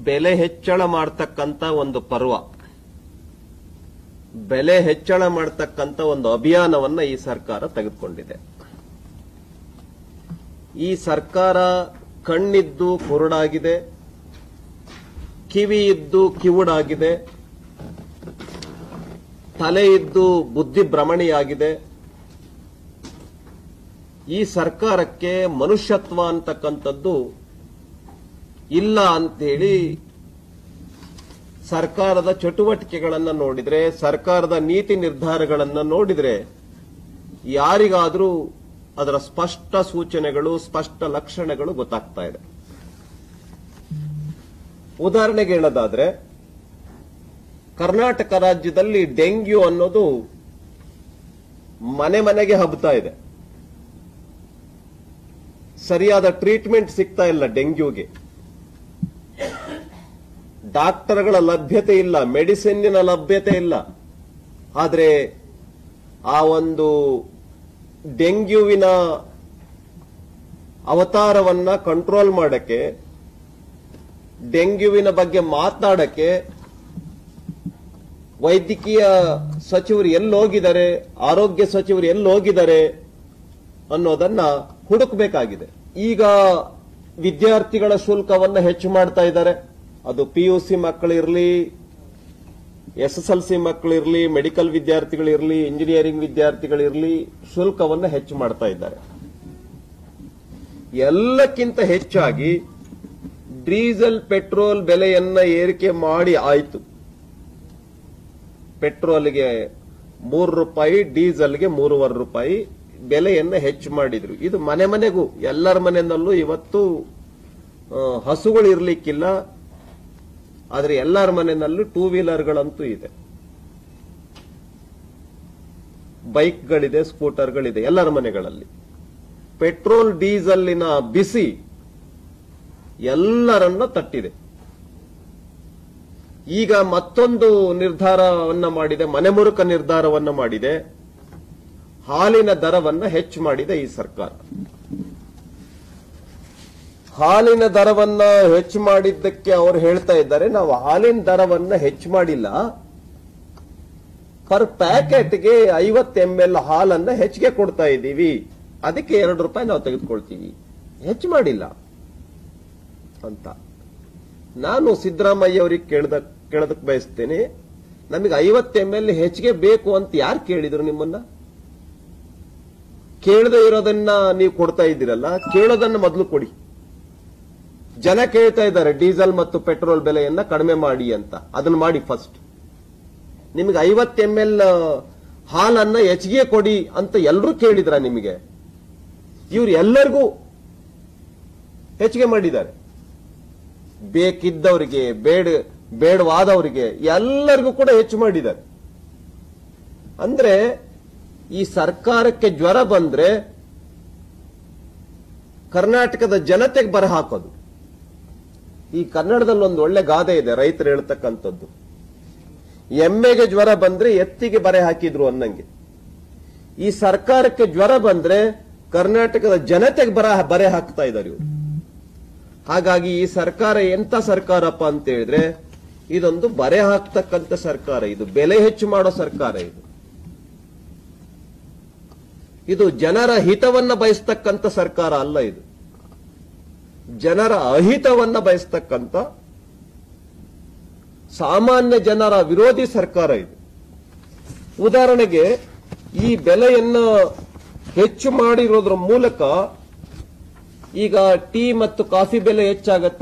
ಬೆಲೆ ಹೆಚ್ಚಳ ಮಾಡ್ತಕ್ಕಂತ ಒಂದು ಪರ್ವ ಬೆಲೆ ಹೆಚ್ಚಳ ಮಾಡ್ತಕ್ಕಂತ ಒಂದು ಅಭಿಯಾನವನ್ನ ಈ ಸರ್ಕಾರ ತೆಗೆದುಕೊಂಡಿದೆ ಈ ಸರ್ಕಾರ ಕಣ್ಣಿದ್ದು ಕುರುಡಾಗಿದೆ ಕಿವಿ ಇದ್ದು ಕಿವುಡಾಗಿದೆ ತಲೆ ಇದ್ದು ಬುದ್ಧಿ ಭ್ರಮಣಿಯಾಗಿದೆ ಈ ಸರ್ಕಾರಕ್ಕೆ ಮನುಷ್ಯತ್ವ ಅಂತಕ್ಕಂಥದ್ದು ಇಲ್ಲ ಅಂತೇಳಿ ಸರ್ಕಾರದ ಚಟುವಟಿಕೆಗಳನ್ನ ನೋಡಿದ್ರೆ ಸರ್ಕಾರದ ನೀತಿ ನಿರ್ಧಾರಗಳನ್ನ ನೋಡಿದ್ರೆ ಯಾರಿಗಾದರೂ ಅದರ ಸ್ಪಷ್ಟ ಸೂಚನೆಗಳು ಸ್ಪಷ್ಟ ಲಕ್ಷಣಗಳು ಗೊತ್ತಾಗ್ತಾ ಇದೆ ಉದಾಹರಣೆಗೆ ಹೇಳೋದಾದ್ರೆ ಕರ್ನಾಟಕ ರಾಜ್ಯದಲ್ಲಿ ಡೆಂಗ್ಯೂ ಅನ್ನೋದು ಮನೆ ಮನೆಗೆ ಹಬ್ತಾ ಇದೆ ಸರಿಯಾದ ಟ್ರೀಟ್ಮೆಂಟ್ ಸಿಗ್ತಾ ಇಲ್ಲ ಡೆಂಗ್ಯೂಗೆ ಡಾಕ್ಟರ್ಗಳ ಲಭ್ಯತೆ ಇಲ್ಲ ಮೆಡಿಸಿನ್ನಿನ ಲಭ್ಯತೆ ಇಲ್ಲ ಆದರೆ ಆ ಒಂದು ಡೆಂಗ್ಯೂವಿನ ಅವತಾರವನ್ನ ಕಂಟ್ರೋಲ್ ಮಾಡಕ್ಕೆ ಡೆಂಗ್ಯೂವಿನ ಬಗ್ಗೆ ಮಾತನಾಡಕ್ಕೆ ವೈದ್ಯಕೀಯ ಸಚಿವರು ಎಲ್ಲಿ ಹೋಗಿದ್ದಾರೆ ಆರೋಗ್ಯ ಸಚಿವರು ಎಲ್ಲಿ ಹೋಗಿದ್ದಾರೆ ಅನ್ನೋದನ್ನ ಹುಡುಕಬೇಕಾಗಿದೆ ಈಗ ವಿದ್ಯಾರ್ಥಿಗಳ ಶುಲ್ಕವನ್ನ ಹೆಚ್ಚು ಮಾಡ್ತಾ ಇದ್ದಾರೆ ಅದು ಪಿಯುಸಿ ಮಕ್ಕಳಿರ್ಲಿ ಎಸ್ ಎಸ್ ಎಲ್ ಸಿ ಮಕ್ಕಳಿರ್ಲಿ ಮೆಡಿಕಲ್ ವಿದ್ಯಾರ್ಥಿಗಳಿರ್ಲಿ ಇಂಜಿನಿಯರಿಂಗ್ ವಿದ್ಯಾರ್ಥಿಗಳಿರ್ಲಿ ಶುಲ್ಕವನ್ನ ಹೆಚ್ಚು ಮಾಡ್ತಾ ಇದ್ದಾರೆ ಎಲ್ಲಕ್ಕಿಂತ ಹೆಚ್ಚಾಗಿ ಡೀಸೆಲ್ ಪೆಟ್ರೋಲ್ ಬೆಲೆಯನ್ನ ಏರಿಕೆ ಮಾಡಿ ಆಯಿತು ಪೆಟ್ರೋಲ್ಗೆ ಮೂರು ರೂಪಾಯಿ ಡೀಸೆಲ್ಗೆ ಮೂರುವರೆ ರೂಪಾಯಿ ಬೆಲೆಯನ್ನ ಹೆಚ್ಚು ಮಾಡಿದ್ರು ಇದು ಮನೆ ಮನೆಗೂ ಎಲ್ಲರ ಮನೆಯಲ್ಲೂ ಇವತ್ತು ಆ, ಹಸುಗಳು ಇರ್ಲಿಕ್ಕಿಲ್ಲ ಆದ್ರೆ ಎಲ್ಲರ ಮನೆಯಲ್ಲೂ ಟೂ ವೀಲರ್ಗಳಂತೂ ಇದೆ ಬೈಕ್ಗಳಿದೆ ಸ್ಕೂಟರ್ಗಳಿದೆ ಎಲ್ಲರ ಮನೆಗಳಲ್ಲಿ ಪೆಟ್ರೋಲ್ ಡೀಸೆಲ್ಲಿನ ಬಿಸಿ ಎಲ್ಲರನ್ನ ತಟ್ಟಿದೆ ಈಗ ಮತ್ತೊಂದು ನಿರ್ಧಾರವನ್ನ ಮಾಡಿದೆ ಮನೆಮುರುಕ ನಿರ್ಧಾರವನ್ನ ಮಾಡಿದೆ ಹಾಲಿನ ದರವನ್ನ ಹೆಚ್ಚು ಮಾಡಿದೆ ಈ ಸರ್ಕಾರ ಹಾಲಿನ ದರವನ್ನ ಹೆಚ್ಚು ಮಾಡಿದ್ದಕ್ಕೆ ಅವರು ಹೇಳ್ತಾ ಇದ್ದಾರೆ ನಾವು ಹಾಲಿನ ದರವನ್ನ ಹೆಚ್ಚು ಮಾಡಿಲ್ಲ ಪರ್ ಪ್ಯಾಕೆಟ್ಗೆ ಐವತ್ತು ಎಂ ಎಲ್ ಹಾಲನ್ನ ಹೆಚ್ಚಿಗೆ ಕೊಡ್ತಾ ಇದ್ದೀವಿ ಅದಕ್ಕೆ ಎರಡು ರೂಪಾಯಿ ನಾವು ತೆಗೆದುಕೊಳ್ತೀವಿ ಹೆಚ್ಚು ಮಾಡಿಲ್ಲ ಅಂತ ನಾನು ಸಿದ್ದರಾಮಯ್ಯ ಅವರಿಗೆ ಕೇಳ್ದ ಕೇಳದಕ್ ಬಯಸ್ತೇನೆ ನಮಗೆ ಐವತ್ತು ಎಂ ಎಲ್ ಹೆಚ್ಚಿಗೆ ಬೇಕು ಅಂತ ಯಾರು ಕೇಳಿದ್ರು ನಿಮ್ಮನ್ನ ಕೇಳದೆ ಇರೋದನ್ನ ನೀವು ಕೊಡ್ತಾ ಇದ್ದೀರಲ್ಲ ಕೇಳೋದನ್ನ ಮೊದಲು ಕೊಡಿ ಜನ ಕೇಳ್ತಾ ಇದ್ದಾರೆ ಡೀಸೆಲ್ ಮತ್ತು ಪೆಟ್ರೋಲ್ ಬೆಲೆಯನ್ನ ಕಡಿಮೆ ಮಾಡಿ ಅಂತ ಅದನ್ನ ಮಾಡಿ ಫಸ್ಟ್ ನಿಮಗೆ ಐವತ್ತು ಎಂ ಎಲ್ ಹಾಲನ್ನ ಹೆಚ್ಚಿಗೆ ಕೊಡಿ ಅಂತ ಎಲ್ಲರೂ ಕೇಳಿದ್ರ ನಿಮಗೆ ಇವ್ರು ಎಲ್ಲರಿಗೂ ಹೆಚ್ಚಿಗೆ ಮಾಡಿದ್ದಾರೆ ಬೇಕಿದ್ದವರಿಗೆ ಬೇಡ ಬೇಡವಾದವರಿಗೆ ಎಲ್ಲರಿಗೂ ಕೂಡ ಹೆಚ್ಚು ಮಾಡಿದ್ದಾರೆ ಅಂದ್ರೆ ಈ ಸರ್ಕಾರಕ್ಕೆ ಜ್ವರ ಬಂದ್ರೆ ಕರ್ನಾಟಕದ ಜನತೆಗೆ ಬರ ಹಾಕೋದು ಈ ಕನ್ನಡದಲ್ಲಿ ಒಂದು ಒಳ್ಳೆ ಗಾದೆ ಇದೆ ರೈತರು ಹೇಳ್ತಕ್ಕಂಥದ್ದು ಎಮ್ಮೆಗೆ ಜ್ವರ ಬಂದ್ರೆ ಎತ್ತಿಗೆ ಬರೆ ಹಾಕಿದ್ರು ಅನ್ನಂಗೆ ಈ ಸರ್ಕಾರಕ್ಕೆ ಜ್ವರ ಬಂದ್ರೆ ಕರ್ನಾಟಕದ ಜನತೆಗೆ ಬರ ಬರೆ ಹಾಕ್ತಾ ಇದ್ದಾರೆ ಇವರು ಹಾಗಾಗಿ ಈ ಸರ್ಕಾರ ಎಂತ ಸರ್ಕಾರಪ್ಪ ಅಂತ ಹೇಳಿದ್ರೆ ಇದೊಂದು ಬರೆ ಹಾಕ್ತಕ್ಕಂಥ ಸರ್ಕಾರ ಇದು ಬೆಲೆ ಹೆಚ್ಚು ಮಾಡೋ ಸರ್ಕಾರ ಇದು ಇದು ಜನರ ಹಿತವನ್ನ ಬಯಸ್ತಕ್ಕಂಥ ಸರ್ಕಾರ ಅಲ್ಲ ಇದು ಜನರ ಅಹಿತವನ್ನ ಬಯಸ್ತಕ್ಕಂಥ ಸಾಮಾನ್ಯ ಜನರ ವಿರೋಧಿ ಸರ್ಕಾರ ಇದು ಉದಾಹರಣೆಗೆ ಈ ಬೆಲೆಯನ್ನ ಹೆಚ್ಚು ಮಾಡಿರೋದ್ರ ಮೂಲಕ ಈಗ ಟೀ ಮತ್ತು ಕಾಫಿ ಬೆಲೆ ಹೆಚ್ಚಾಗತ್ತೆ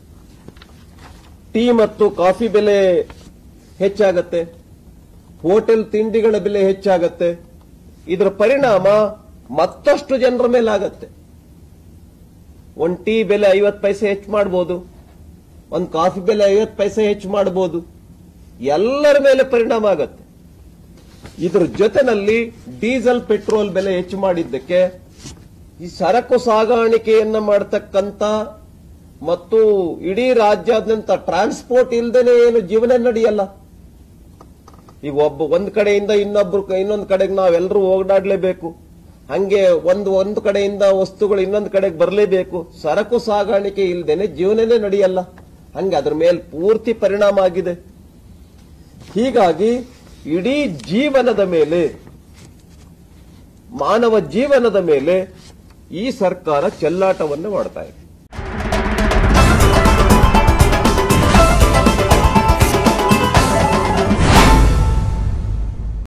ಟೀ ಮತ್ತು ಕಾಫಿ ಬೆಲೆ ಹೆಚ್ಚಾಗತ್ತೆ ಹೋಟೆಲ್ ತಿಂಡಿಗಳ ಬೆಲೆ ಹೆಚ್ಚಾಗತ್ತೆ ಇದರ ಪರಿಣಾಮ ಮತ್ತಷ್ಟು ಜನರ ಮೇಲೆ ಆಗತ್ತೆ ಒಂದ್ ಟೀ ಬೆಲೆ ಐವತ್ತು ಪೈಸೆ ಹೆಚ್ಚು ಮಾಡಬಹುದು ಒಂದ್ ಕಾಫಿ ಬೆಲೆ ಐವತ್ತು ಪೈಸೆ ಹೆಚ್ಚು ಮಾಡಬಹುದು ಎಲ್ಲರ ಮೇಲೆ ಪರಿಣಾಮ ಆಗತ್ತೆ ಇದ್ರ ಜೊತೆನಲ್ಲಿ ಡೀಸೆಲ್ ಪೆಟ್ರೋಲ್ ಬೆಲೆ ಹೆಚ್ಚು ಮಾಡಿದ್ದಕ್ಕೆ ಈ ಸರಕು ಸಾಗಾಣಿಕೆಯನ್ನ ಮಾಡತಕ್ಕಂತ ಮತ್ತು ಇಡೀ ರಾಜ್ಯಾದ್ಯಂತ ಟ್ರಾನ್ಸ್ಪೋರ್ಟ್ ಇಲ್ದೇನೆ ಏನು ಜೀವನ ನಡೆಯಲ್ಲ ಈಗ ಒಬ್ಬ ಒಂದ್ ಕಡೆಯಿಂದ ಇನ್ನೊಬ್ರು ಇನ್ನೊಂದ್ ಕಡೆಗೆ ನಾವೆಲ್ಲರೂ ಓಡಾಡ್ಲೇಬೇಕು ಹಂಗೆ ಒಂದು ಒಂದು ಕಡೆಯಿಂದ ವಸ್ತುಗಳು ಇನ್ನೊಂದು ಕಡೆಗೆ ಬರಲೇಬೇಕು ಸರಕು ಸಾಗಾಣಿಕೆ ಇಲ್ದೇನೆ ಜೀವನನೇ ನಡೆಯಲ್ಲ ಹಂಗೆ ಅದ್ರ ಮೇಲೆ ಪೂರ್ತಿ ಪರಿಣಾಮ ಆಗಿದೆ ಹೀಗಾಗಿ ಇಡೀ ಜೀವನದ ಮೇಲೆ ಮಾನವ ಜೀವನದ ಮೇಲೆ ಈ ಸರ್ಕಾರ ಚೆಲ್ಲಾಟವನ್ನು ಮಾಡ್ತಾ ಇದೆ